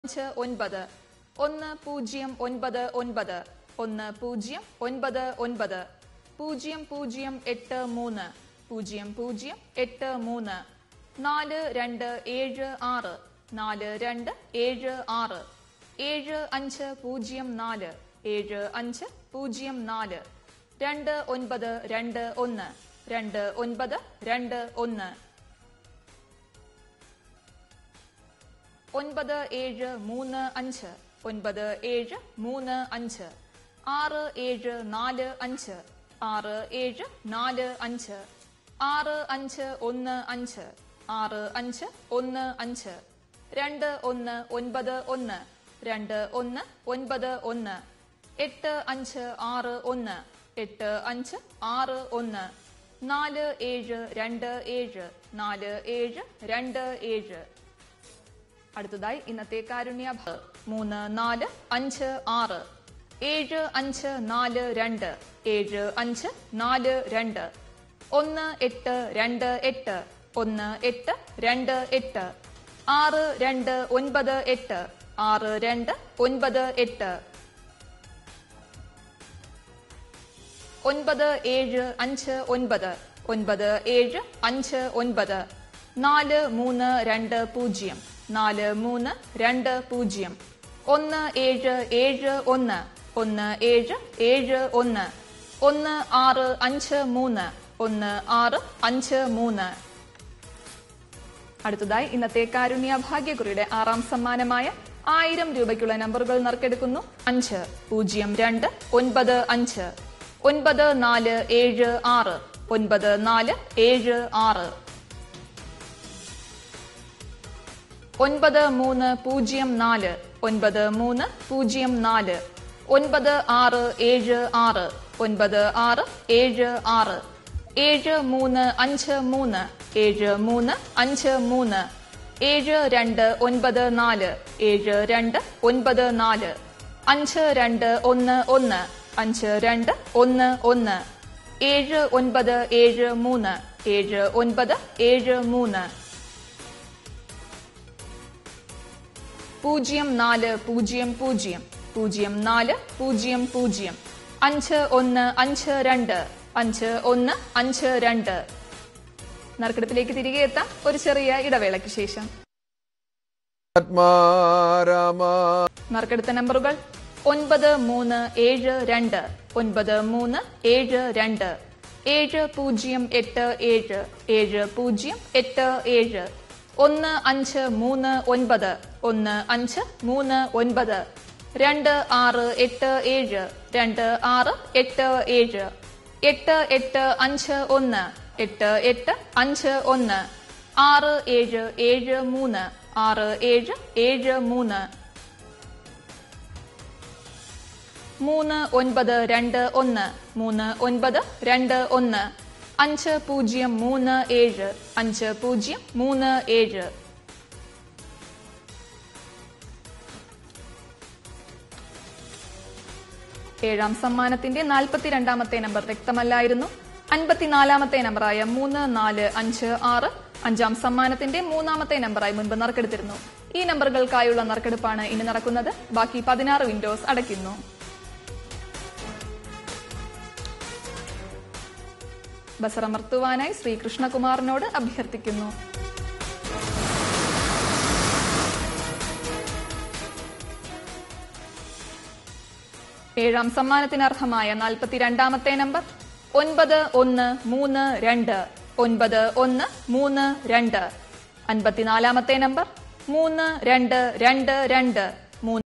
അഞ്ച് ഒൻപത് ഒന്ന് പൂജ്യം ഒൻപത് ഒൻപത് ഒന്ന് പൂജ്യം ഒൻപത് ഒൻപത് പൂജ്യം പൂജ്യം എട്ട് മൂന്ന് പൂജ്യം പൂജ്യം എട്ട് മൂന്ന് നാല് രണ്ട് ഏഴ് ആറ് നാല് രണ്ട് ഏഴ് ആറ് ഏഴ് അഞ്ച് പൂജ്യം നാല് ഏഴ് അഞ്ച് പൂജ്യം നാല് രണ്ട് ഒൻപത് രണ്ട് ഒന്ന് രണ്ട് ഒൻപത് രണ്ട് ഒന്ന് ഒൻപത് ഏഴ് മൂന്ന് അഞ്ച് ഒൻപത് ഏഴ് മൂന്ന് അഞ്ച് ആറ് ഏഴ് നാല് അഞ്ച് ആറ് ഏഴ് നാല് അഞ്ച് ആറ് അഞ്ച് ഒന്ന് അഞ്ച് ആറ് അഞ്ച് ഒന്ന് അഞ്ച് രണ്ട് ഒന്ന് ഒൻപത് ഒന്ന് രണ്ട് ഒന്ന് ഒൻപത് ഒന്ന് എട്ട് അഞ്ച് ആറ് ഒന്ന് എട്ട് അഞ്ച് ആറ് ഒന്ന് നാല് ഏഴ് രണ്ട് ഏഴ് നാല് ഏഴ് രണ്ട് ഏഴ് അടുത്തതായി ഇന്നത്തെ കാരുണ്യ ഭ- മൂന്ന് നാല് അഞ്ച് ആറ് ഏഴ് അഞ്ച് നാല് രണ്ട് ഏഴ് അഞ്ച് നാല് രണ്ട് ഒന്ന് എട്ട് രണ്ട് എട്ട് ഒന്ന് എട്ട് രണ്ട് എട്ട് ആറ് രണ്ട് ഒൻപത് എട്ട് ആറ് രണ്ട് ഒൻപത് എട്ട് ഒൻപത് ഏഴ് അഞ്ച് ഒൻപത് ഒൻപത് ഏഴ് അഞ്ച് ഒൻപത് നാല് മൂന്ന് രണ്ട് പൂജ്യം നാല് മൂന്ന് രണ്ട് പൂജ്യം ഒന്ന് ഏഴ് ഏഴ് ഒന്ന് ഒന്ന് ഏഴ് ഏഴ് ഒന്ന് ഒന്ന് ആറ് അഞ്ച് മൂന്ന് ഒന്ന് ആറ് അഞ്ച് മൂന്ന് അടുത്തതായി ഇന്നത്തെ കാരുണ്യ ഭാഗ്യക്കുറിയുടെ ആറാം സമ്മാനമായ ആയിരം രൂപയ്ക്കുള്ള നമ്പറുകൾ നറുക്കെടുക്കുന്നു അഞ്ച് പൂജ്യം രണ്ട് ഒൻപത് അഞ്ച് ഒൻപത് നാല് ഏഴ് ആറ് ഒൻപത് നാല് ഏഴ് ആറ് ഒൻപത് മൂന്ന് പൂജ്യം നാല് ഒൻപത് മൂന്ന് പൂജ്യം നാല് ഒൻപത് ആറ് ഏഴ് ആറ് ഒൻപത് ആറ് ഏഴ് ആറ് ഏഴ് മൂന്ന് അഞ്ച് മൂന്ന് ഏഴ് മൂന്ന് അഞ്ച് മൂന്ന് ഏഴ് രണ്ട് ഒൻപത് നാല് ഏഴ് രണ്ട് ഒൻപത് നാല് അഞ്ച് രണ്ട് ഒന്ന് ഒന്ന് അഞ്ച് രണ്ട് ഒന്ന് ഒന്ന് ഏഴ് ഒൻപത് ഏഴ് മൂന്ന് ഏഴ് ഒൻപത് ഏഴ് മൂന്ന് പൂജ്യം നാല് പൂജ്യം പൂജ്യം പൂജ്യം നാല് പൂജ്യം പൂജ്യം അഞ്ച് ഒന്ന് അഞ്ച് രണ്ട് അഞ്ച് ഒന്ന് അഞ്ച് രണ്ട് നറുക്കെടുപ്പിലേക്ക് തിരികെ എത്താം ഒരു ചെറിയ ഇടവേളയ്ക്ക് ശേഷം ആത്മാരാമ നറുക്കെടുത്ത നമ്പറുകൾ ഒൻപത് മൂന്ന് ഏഴ് രണ്ട് ഒൻപത് മൂന്ന് ഏഴ് രണ്ട് ഏഴ് പൂജ്യം എട്ട് ഏഴ് ഏഴ് പൂജ്യം എട്ട് ഏഴ് ഒന്ന് അഞ്ച് മൂന്ന് ഒൻപത് ഒന്ന് അഞ്ച് മൂന്ന് ഒൻപത് രണ്ട് ആറ് എട്ട് ഏഴ് രണ്ട് ആറ് എട്ട് ഏഴ് എട്ട് എട്ട് അഞ്ച് ഒന്ന് എട്ട് എട്ട് അഞ്ച് ഒന്ന് ആറ് ഏഴ് ഏഴ് മൂന്ന് ആറ് ഏഴ് ഏഴ് മൂന്ന് മൂന്ന് ഒൻപത് രണ്ട് ഒന്ന് മൂന്ന് ഒൻപത് രണ്ട് ഒന്ന് അഞ്ച് പൂജ്യം മൂന്ന് ഏഴ് അഞ്ച് പൂജ്യം മൂന്ന് ഏഴ് ഏഴാം സമ്മാനത്തിന്റെ നാൽപ്പത്തിരണ്ടാമത്തെ നമ്പർ വ്യക്തമല്ലായിരുന്നു അൻപത്തിനാലാമത്തെ നമ്പറായ മൂന്ന് നാല് അഞ്ച് ആറ് അഞ്ചാം സമ്മാനത്തിന്റെ മൂന്നാമത്തെ നമ്പറായി മുൻപ് നറുക്കെടുത്തിരുന്നു ഈ നമ്പറുകൾക്കായുള്ള നറുക്കെടുപ്പാണ് ഇനി നടക്കുന്നത് ബാക്കി പതിനാറ് വിൻഡോസ് അടയ്ക്കുന്നു ബസറമർത്തുവാനായി ശ്രീകൃഷ്ണകുമാറിനോട് അഭ്യർത്ഥിക്കുന്നു ഏഴാം സമ്മാനത്തിന് അർഹമായ നാൽപ്പത്തിരണ്ടാമത്തെ നമ്പർ ഒൻപത് ഒന്ന് മൂന്ന് രണ്ട് ഒൻപത് ഒന്ന് മൂന്ന് രണ്ട് അൻപത്തിനാലാമത്തെ നമ്പർ മൂന്ന് രണ്ട് രണ്ട് രണ്ട് മൂന്ന്